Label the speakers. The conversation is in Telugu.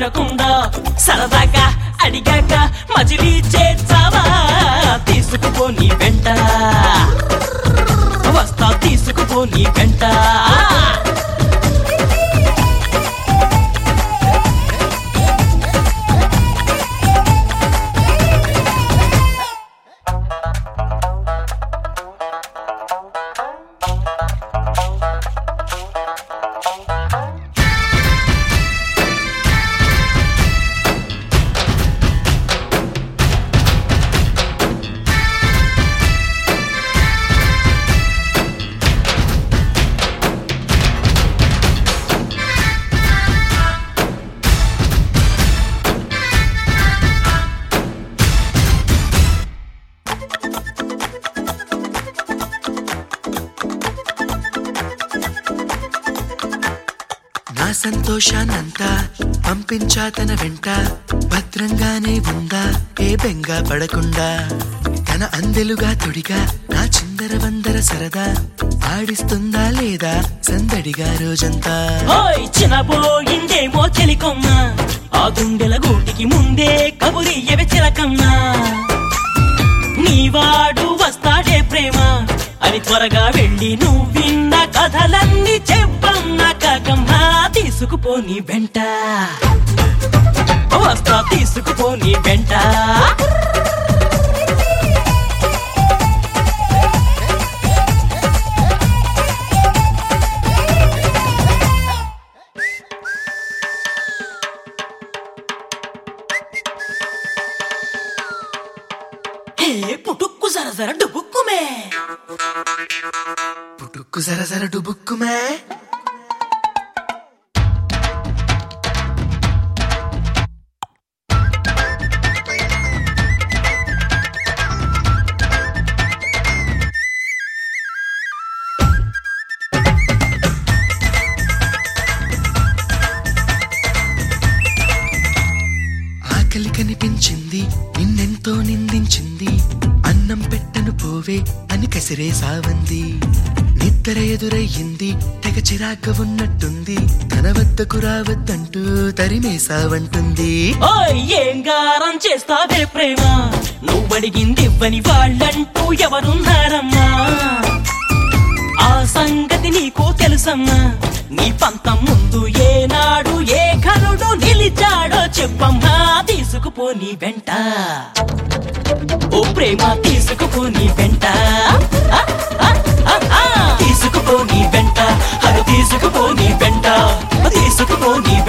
Speaker 1: పడకుండా సరదాగా అడిగాక మజిలీ చేర్చావా తీసుకుపో నీ వెంట వస్తా తీసుకుపో నీ వెంట
Speaker 2: నా సంతోషాన్నంతా పంపించా తన వెంట భద్రంగానే ఉందా ఏ బెంగ పడకుండా తన అందెలుగా తొడిగా నా చిందర వందర సరదా ఆడిస్తుందా లేదా సందడిగా రోజంతా
Speaker 1: ఓయ్ చినబోయిందేమో చెలికొమ్మ ఆ గుండెల గూటికి ముందే కబురియవి చిలకన్నా నీవాడు వస్తాడే ప్రేమ అని త్వరగా వెళ్ళి నువ్వు విన్న కథలన్నీ చెప్పన్న కాకమ్మా తీసుకుపో నీ వెంట వస్తా తీసుకుపో నీ వెంట హే పుటుక్కు జర జర డుబుక్కుమే
Speaker 2: పుట్టుక్కు జర జర డుబుక్కుమే ఆకలి కనిపించింది నిన్నెంతో నిందించింది అన్నం పెట్టను పోవే అని కసిరే సావంది నిద్ర ఎదురయ్యింది తెగ చిరాక ఉన్నట్టుంది తన వద్దకు రావద్దంటూ తరిమే సావంటుంది
Speaker 1: ఓయ్ ఏం గారం చేస్తావే ప్రేమ నువ్వడిగింది ఇవ్వని వాళ్ళంటూ ఎవరున్నారమ్మా ఆ సంగతి నీకు తెలుసమ్మా నీ పంతం ముందు ఏనాడు ఏ ఘనుడు నిలిచాడో చెప్పమ్మా తీసుకుపో నీ వెంట ఓ ప్రేమ తీసుకుపో నీ వెంట ఆ, ఆ, ఆ, ఆ. తీసుకుపో నీ వెంట అది తీసుకుపో నీ వెంట తీసుకుపో నీ